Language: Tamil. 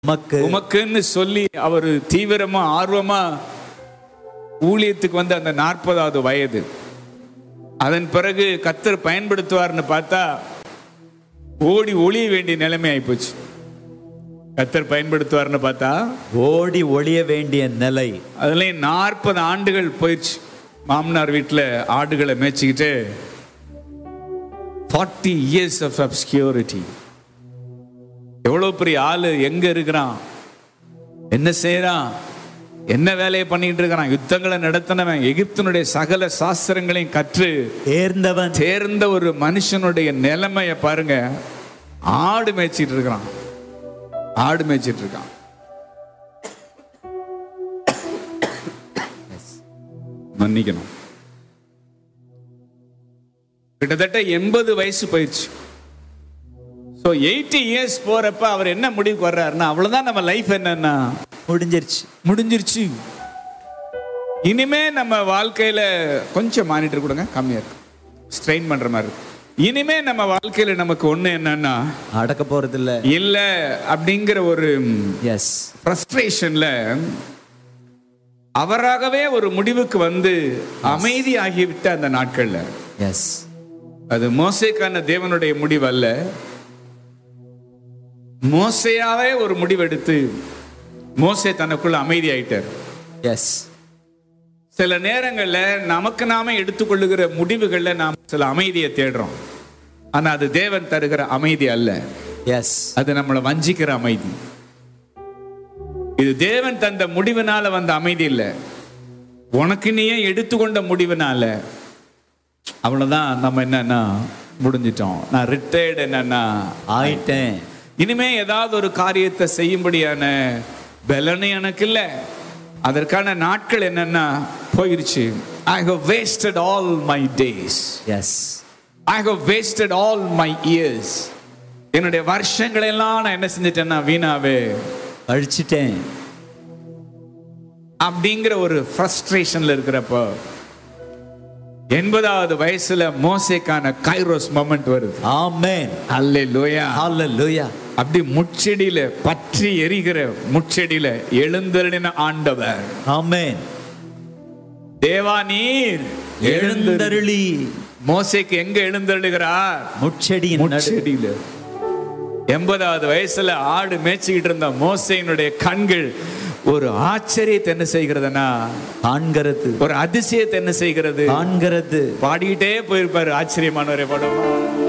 உமக்கு உமக்குன்னு சொல்லி அவர் தீவிரமா ஆர்வமா ஊழியத்துக்கு வந்த அந்த நாற்பதாவது வயது அதன் பிறகு கத்தர் பயன்படுத்துவார்னு பார்த்தா ஓடி ஒளிய வேண்டிய நிலைமை ஆயிப்போச்சு கத்தர் பயன்படுத்துவார்னு பார்த்தா ஓடி ஒளிய வேண்டிய நிலை அதுலயும் நாற்பது ஆண்டுகள் போயிடுச்சு மாமனார் வீட்டில் ஆடுகளை மேய்ச்சிக்கிட்டு ஃபார்ட்டி இயர்ஸ் ஆஃப் obscurity எவ்வளோ பெரிய ஆளு எங்க இருக்கிறான் என்ன செய்றான் என்ன வேலையை பண்ணிட்டு இருக்கிறான் யுத்தங்களை நடத்தினவன் எகிப்தினுடைய சகல சாஸ்திரங்களையும் கற்று தேர்ந்தவன் தேர்ந்த ஒரு மனுஷனுடைய நிலைமைய பாருங்க ஆடு மேய்ச்சிட்டு இருக்கிறான் ஆடு மேய்ச்சிட்டு இருக்கான் மன்னிக்கணும் கிட்டத்தட்ட எண்பது வயசு போயிடுச்சு ஸோ எயிட்டி இயர்ஸ் போறப்ப அவர் என்ன முடிவுக்கு வர்றாருன்னா அவ்வளவுதான் நம்ம லைஃப் என்னன்னா முடிஞ்சிருச்சு முடிஞ்சிருச்சு இனிமே நம்ம வாழ்க்கையில கொஞ்சம் மானிட்டர் கொடுங்க கம்மியா இருக்கு ஸ்ட்ரெயின் பண்ற மாதிரி இருக்கு இனிமே நம்ம வாழ்க்கையில நமக்கு ஒண்ணு என்னன்னா அடக்க போறது இல்ல இல்ல அப்படிங்கிற ஒரு எஸ் ஃப்ரஸ்ட்ரேஷன்ல அவராகவே ஒரு முடிவுக்கு வந்து அமைதியாகிவிட்ட அந்த நாட்கள்ல எஸ் அது மோசேக்கான தேவனுடைய முடிவு அல்ல மோசையாவே ஒரு முடிவெடுத்து மோசே தனக்குள்ள அமைதியாயிட்டார் எஸ் சில நேரங்கள்ல நமக்கு நாம எடுத்துக்கொள்ளுகிற முடிவுகள்ல நாம் சில அமைதியை தேடுறோம் ஆனா அது தேவன் தருகிற அமைதி அல்ல எஸ் அது நம்மளை வஞ்சிக்கிற அமைதி இது தேவன் தந்த முடிவினால வந்த அமைதி இல்ல உனக்கு நீயே எடுத்துக்கொண்ட முடிவினால அவ்வளவுதான் நம்ம என்னன்னா முடிஞ்சிட்டோம் நான் ரிட்டையர்டு என்னன்னா ஆயிட்டேன் இனிமே ஏதாவது ஒரு காரியத்தை செய்யும்படியான பலனு எனக்கு இல்லை அதற்கான நாட்கள் என்னன்னா போயிருச்சு I have wasted all my days yes I have wasted all my years என்னுடைய வருஷங்களை எல்லாம் நான் என்ன செஞ்சிட்டேன்னா வீணாவே அழிச்சிட்டேன் அப்படிங்கிற ஒரு ஃப்ரஸ்ட்ரேஷன்ல இருக்கிறப்போ எண்பதாவது வயசுல மோசேக்கான கைரோஸ் மொமெண்ட் வருது ஆமென் அல்லே லோயா ஹalleluya அப்படி முச்செடியில பற்றி எரிகிற முச்செடியில எழுந்தருளின ஆண்டவர் ஆமென் தேவா நீர் எழுந்தருளி எழுந்தருளி மோசேக்கு எங்க எழுந்தருளுகிறார் முட்செடியின் நடு முச்செடியில எண்பதாவது வயசுல ஆடு மேய்ச்சிக்கிட்டு இருந்த மோசையினுடைய கண்கள் ஒரு ஆச்சரியத்தை என்ன செய்கிறதுனா காண்கிறது ஒரு அதிசயத்தை என்ன செய்கிறது காண்கிறது பாடிக்கிட்டே போயிருப்பாரு ஆச்சரியமானவரே படம்